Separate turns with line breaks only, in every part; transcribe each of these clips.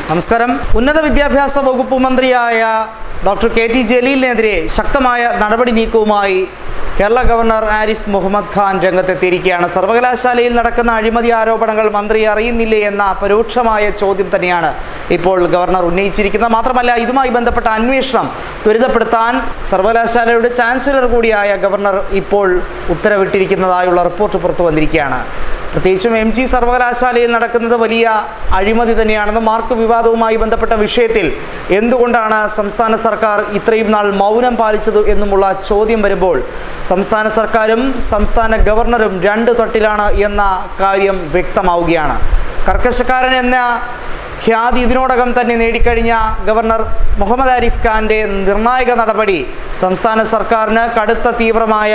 നമസ്കാരം ഉന്നത വിദ്യാഭ്യാസ വകുപ്പ് മന്ത്രിയായ ഡോക്ടർ കെ ടി ജലീലിനെതിരെ ശക്തമായ നടപടി നീക്കവുമായി കേരള ഗവർണർ ആരിഫ് മുഹമ്മദ് ഖാൻ രംഗത്തെത്തിയിരിക്കുകയാണ് സർവകലാശാലയിൽ നടക്കുന്ന അഴിമതി ആരോപണങ്ങൾ മന്ത്രി അറിയുന്നില്ലേ എന്ന പരോക്ഷമായ ചോദ്യം തന്നെയാണ് ഇപ്പോൾ ഗവർണർ ഉന്നയിച്ചിരിക്കുന്നത് മാത്രമല്ല ഇതുമായി ബന്ധപ്പെട്ട അന്വേഷണം ത്വരിതപ്പെടുത്താൻ സർവകലാശാലയുടെ ചാൻസലർ കൂടിയായ ഗവർണർ ഇപ്പോൾ ഉത്തരവിട്ടിരിക്കുന്നതായുള്ള റിപ്പോർട്ട് പുറത്തു വന്നിരിക്കുകയാണ് പ്രത്യേകിച്ചും എം ജി സർവകലാശാലയിൽ നടക്കുന്നത് വലിയ അഴിമതി തന്നെയാണെന്നും മാർക്ക് വിവാദവുമായി ബന്ധപ്പെട്ട വിഷയത്തിൽ എന്തുകൊണ്ടാണ് സംസ്ഥാന സർക്കാർ ഇത്രയും നാൾ മൗനം പാലിച്ചത് എന്നുമുള്ള ചോദ്യം വരുമ്പോൾ സംസ്ഥാന സർക്കാരും സംസ്ഥാന ഗവർണറും രണ്ട് തട്ടിലാണ് എന്ന കാര്യം വ്യക്തമാവുകയാണ് കർക്കശക്കാരൻ എന്ന ഖ്യാതി ഇതിനോടകം തന്നെ നേടിക്കഴിഞ്ഞ ഗവർണർ മുഹമ്മദ് ആരിഫ് ഖാൻ്റെ നിർണായക നടപടി സംസ്ഥാന സർക്കാരിന് കടുത്ത തീവ്രമായ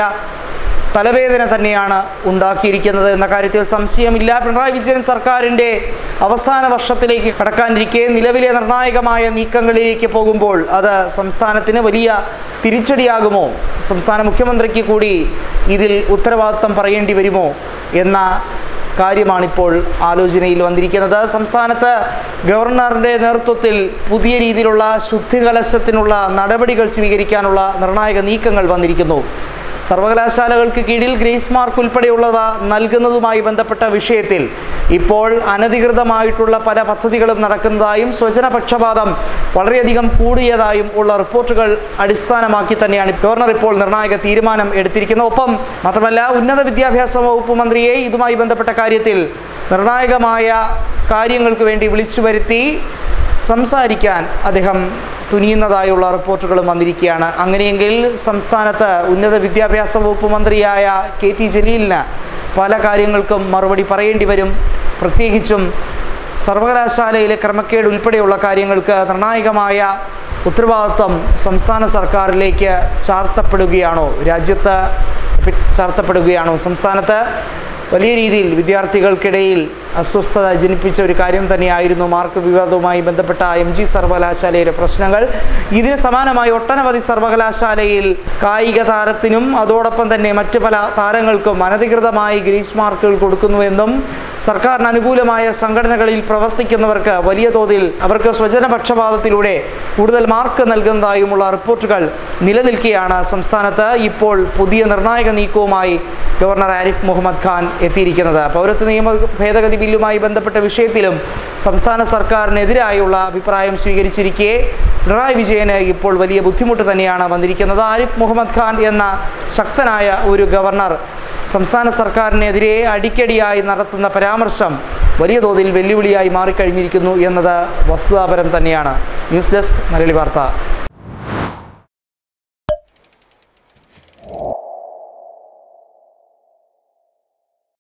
തലവേദന തന്നെയാണ് ഉണ്ടാക്കിയിരിക്കുന്നത് എന്ന കാര്യത്തിൽ സംശയമില്ല പിണറായി വിജയൻ സർക്കാരിൻ്റെ അവസാന വർഷത്തിലേക്ക് കടക്കാനിരിക്കെ നിലവിലെ നിർണായകമായ നീക്കങ്ങളിലേക്ക് പോകുമ്പോൾ അത് സംസ്ഥാനത്തിന് വലിയ തിരിച്ചടിയാകുമോ സംസ്ഥാന മുഖ്യമന്ത്രിക്ക് കൂടി ഇതിൽ ഉത്തരവാദിത്തം പറയേണ്ടി വരുമോ എന്ന കാര്യമാണിപ്പോൾ ആലോചനയിൽ വന്നിരിക്കുന്നത് സംസ്ഥാനത്ത് ഗവർണറുടെ നേതൃത്വത്തിൽ പുതിയ രീതിയിലുള്ള ശുദ്ധികലശത്തിനുള്ള നടപടികൾ സ്വീകരിക്കാനുള്ള നിർണായക നീക്കങ്ങൾ വന്നിരിക്കുന്നു സർവകലാശാലകൾക്ക് കീഴിൽ ഗ്രേസ് മാർക്ക് ഉൾപ്പെടെയുള്ളവ നൽകുന്നതുമായി ബന്ധപ്പെട്ട വിഷയത്തിൽ ഇപ്പോൾ അനധികൃതമായിട്ടുള്ള പല പദ്ധതികളും നടക്കുന്നതായും സ്വജനപക്ഷപാതം വളരെയധികം കൂടിയതായും ഉള്ള റിപ്പോർട്ടുകൾ അടിസ്ഥാനമാക്കി തന്നെയാണ് ഗവർണർ ഇപ്പോൾ നിർണായക തീരുമാനം എടുത്തിരിക്കുന്നത് ഒപ്പം മാത്രമല്ല ഉന്നത വിദ്യാഭ്യാസ വകുപ്പ് മന്ത്രിയെ ഇതുമായി ബന്ധപ്പെട്ട കാര്യത്തിൽ നിർണായകമായ കാര്യങ്ങൾക്ക് വേണ്ടി വിളിച്ചു വരുത്തി സംസാരിക്കാൻ അദ്ദേഹം തുനിയുന്നതായുള്ള റിപ്പോർട്ടുകളും വന്നിരിക്കുകയാണ് അങ്ങനെയെങ്കിൽ സംസ്ഥാനത്ത് ഉന്നത വിദ്യാഭ്യാസ വകുപ്പ് മന്ത്രിയായ കെ ടി ജലീലിന് പല കാര്യങ്ങൾക്കും മറുപടി പറയേണ്ടി വരും പ്രത്യേകിച്ചും സർവകലാശാലയിലെ ക്രമക്കേട് ഉൾപ്പെടെയുള്ള കാര്യങ്ങൾക്ക് നിർണായകമായ ഉത്തരവാദിത്വം സംസ്ഥാന സർക്കാരിലേക്ക് ചാർത്തപ്പെടുകയാണോ രാജ്യത്ത് ചാർത്തപ്പെടുകയാണോ സംസ്ഥാനത്ത് വലിയ രീതിയിൽ വിദ്യാർത്ഥികൾക്കിടയിൽ അസ്വസ്ഥത ജനിപ്പിച്ച ഒരു കാര്യം തന്നെയായിരുന്നു മാർക്ക് വിവാദവുമായി ബന്ധപ്പെട്ട എം ജി സർവകലാശാലയിലെ പ്രശ്നങ്ങൾ ഇതിന് സമാനമായി ഒട്ടനവധി സർവകലാശാലയിൽ കായിക താരത്തിനും അതോടൊപ്പം തന്നെ മറ്റ് പല താരങ്ങൾക്കും അനധികൃതമായി ഗ്രീസ് മാർക്കുകൾ കൊടുക്കുന്നുവെന്നും സർക്കാരിന് അനുകൂലമായ സംഘടനകളിൽ പ്രവർത്തിക്കുന്നവർക്ക് വലിയ തോതിൽ അവർക്ക് സ്വജനപക്ഷപാതത്തിലൂടെ കൂടുതൽ മാർക്ക് നൽകുന്നതായുമുള്ള റിപ്പോർട്ടുകൾ നിലനിൽക്കെയാണ് സംസ്ഥാനത്ത് ഇപ്പോൾ പുതിയ നിർണായക നീക്കവുമായി ഗവർണർ ആരിഫ് മുഹമ്മദ് ഖാൻ എത്തിയിരിക്കുന്നത് പൗരത്വ നിയമ ഭേദഗതി ബില്ലുമായി ബന്ധപ്പെട്ട വിഷയത്തിലും സംസ്ഥാന സർക്കാരിനെതിരായുള്ള അഭിപ്രായം സ്വീകരിച്ചിരിക്കെ പിണറായി വിജയന് ഇപ്പോൾ വലിയ ബുദ്ധിമുട്ട് തന്നെയാണ് വന്നിരിക്കുന്നത് ആരിഫ് മുഹമ്മദ് ഖാൻ എന്ന ശക്തനായ ഒരു ഗവർണർ സംസ്ഥാന സർക്കാരിനെതിരെ അടിക്കടിയായി നടത്തുന്ന പരാമർശം വലിയ തോതിൽ വെല്ലുവിളിയായി മാറിക്കഴിഞ്ഞിരിക്കുന്നു എന്നത് വസ്തുതാപരം തന്നെയാണ് ന്യൂസ് ഡെസ്ക് മലയാളി വാർത്ത